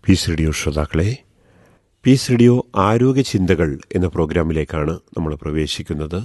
piece radio ശ്രോതാക്കളെ peace radio ആരോഗ്യ ചിന്തകൾ എന്ന പ്രോഗ്രാമിലേക്കാണ് നമ്മൾ പ്രവേശിക്കുന്നത്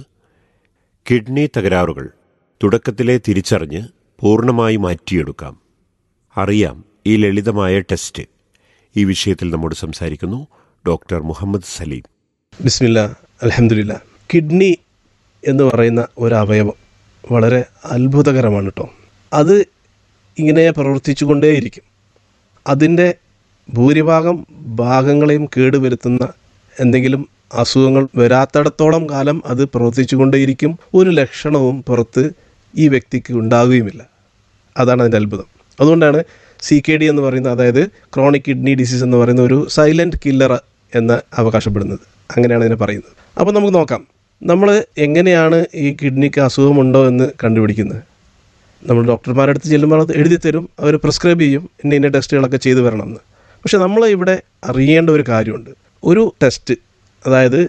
കിഡ്നി തകരാറുകൾ തുടക്കത്തിലെ തിരിച്ചറിഞ്ഞ് പൂർണ്ണമായി മാറ്റിയെടുക്കാം അറിയാം ഈ ലളിതമായ ടെസ്റ്റ് ഈ വിഷയത്തിൽ നമ്മോട് സംസാരിക്കുന്നു ഡോക്ടർ മുഹമ്മദ് സലീം ബിസ്മില്ല അലഹമില്ല കിഡ്നി എന്ന് പറയുന്ന ഒരു അവയവം വളരെ അത്ഭുതകരമാണ് കേട്ടോ അത് ഇങ്ങനെ പ്രവർത്തിച്ചു കൊണ്ടേയിരിക്കും അതിൻ്റെ ഭൂരിഭാഗം ഭാഗങ്ങളെയും കേടുവരുത്തുന്ന എന്തെങ്കിലും അസുഖങ്ങൾ വരാത്തിടത്തോളം കാലം അത് പ്രവർത്തിച്ചു കൊണ്ടേയിരിക്കും ഒരു ലക്ഷണവും പുറത്ത് ഈ വ്യക്തിക്ക് ഉണ്ടാകുകയുമില്ല അതാണ് അതിൻ്റെ അത്ഭുതം അതുകൊണ്ടാണ് സി കെ ഡി എന്ന് പറയുന്ന അതായത് ക്രോണിക് കിഡ്നി ഡിസീസ് എന്ന് പറയുന്ന ഒരു സൈലൻറ്റ് കില്ലർ എന്ന് അവകാശപ്പെടുന്നത് അങ്ങനെയാണ് ഇതിനെ പറയുന്നത് അപ്പോൾ നമുക്ക് നോക്കാം നമ്മൾ എങ്ങനെയാണ് ഈ കിഡ്നിക്ക് അസുഖമുണ്ടോ എന്ന് കണ്ടുപിടിക്കുന്നത് നമ്മൾ ഡോക്ടർമാരുടെ അടുത്ത് ചെല്ലുമ്പോൾ അത് എഴുതി തരും അവർ പ്രിസ്ക്രൈബ് ചെയ്യും ഇന്ന ഇന്ന ടെസ്റ്റുകളൊക്കെ ചെയ്തു വരണമെന്ന് പക്ഷെ നമ്മൾ ഇവിടെ അറിയേണ്ട ഒരു കാര്യമുണ്ട് ഒരു ടെസ്റ്റ് അതായത്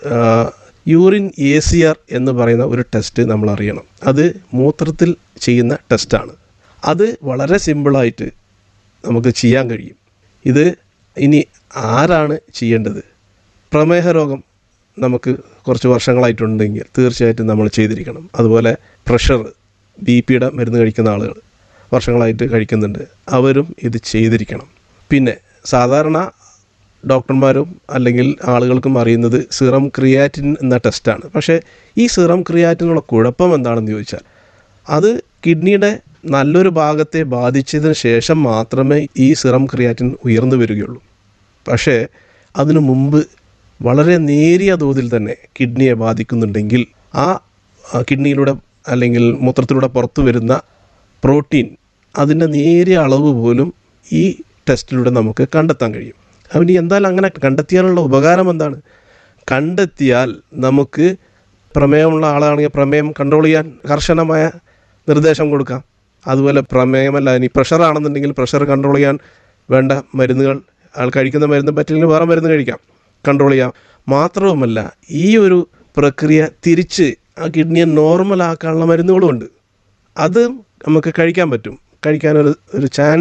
യൂറിൻ എ സി ആർ എന്ന് പറയുന്ന ഒരു ടെസ്റ്റ് നമ്മൾ അറിയണം അത് മൂത്രത്തിൽ ചെയ്യുന്ന ടെസ്റ്റാണ് അത് വളരെ സിമ്പിളായിട്ട് നമുക്ക് ചെയ്യാൻ കഴിയും ഇത് ഇനി ആരാണ് ചെയ്യേണ്ടത് പ്രമേഹ രോഗം നമുക്ക് കുറച്ച് വർഷങ്ങളായിട്ടുണ്ടെങ്കിൽ തീർച്ചയായിട്ടും നമ്മൾ ചെയ്തിരിക്കണം അതുപോലെ പ്രഷർ ബി പിയുടെ മരുന്ന് കഴിക്കുന്ന ആളുകൾ വർഷങ്ങളായിട്ട് കഴിക്കുന്നുണ്ട് അവരും ഇത് ചെയ്തിരിക്കണം പിന്നെ സാധാരണ ഡോക്ടർമാരും അല്ലെങ്കിൽ ആളുകൾക്കും അറിയുന്നത് സിറം ക്രിയാറ്റിൻ എന്ന ടെസ്റ്റാണ് പക്ഷേ ഈ സിറം ക്രിയാറ്റിനുള്ള കുഴപ്പം എന്താണെന്ന് ചോദിച്ചാൽ അത് കിഡ്നിയുടെ നല്ലൊരു ഭാഗത്തെ ബാധിച്ചതിന് ശേഷം മാത്രമേ ഈ സിറം ക്രിയാറ്റിൻ ഉയർന്നു വരികയുള്ളൂ പക്ഷേ അതിനു മുമ്പ് വളരെ നേരിയ തോതിൽ തന്നെ കിഡ്നിയെ ബാധിക്കുന്നുണ്ടെങ്കിൽ ആ ആ കിഡ്നിയിലൂടെ അല്ലെങ്കിൽ മൂത്രത്തിലൂടെ പുറത്തു വരുന്ന പ്രോട്ടീൻ അതിൻ്റെ നേരിയ അളവ് പോലും ഈ ടെസ്റ്റിലൂടെ നമുക്ക് കണ്ടെത്താൻ കഴിയും അവൻ എന്തായാലും അങ്ങനെ കണ്ടെത്തിയാലുള്ള ഉപകാരം എന്താണ് കണ്ടെത്തിയാൽ നമുക്ക് പ്രമേയമുള്ള ആളാണെങ്കിൽ പ്രമേയം കൺട്രോൾ ചെയ്യാൻ കർശനമായ നിർദ്ദേശം കൊടുക്കാം അതുപോലെ പ്രമേയമല്ല ഇനി പ്രഷറാണെന്നുണ്ടെങ്കിൽ പ്രഷർ കൺട്രോൾ ചെയ്യാൻ വേണ്ട മരുന്നുകൾ ആൾ കഴിക്കുന്ന മരുന്ന് പറ്റില്ലെങ്കിൽ വേറെ മരുന്ന് കഴിക്കാം കൺട്രോൾ ചെയ്യാം മാത്രവുമല്ല ഈ ഒരു പ്രക്രിയ തിരിച്ച് ആ കിഡ്നിയെ നോർമൽ ആക്കാനുള്ള മരുന്നുകളുമുണ്ട് അത് നമുക്ക് കഴിക്കാൻ പറ്റും കഴിക്കാനൊരു ഒരു ചാൻസ്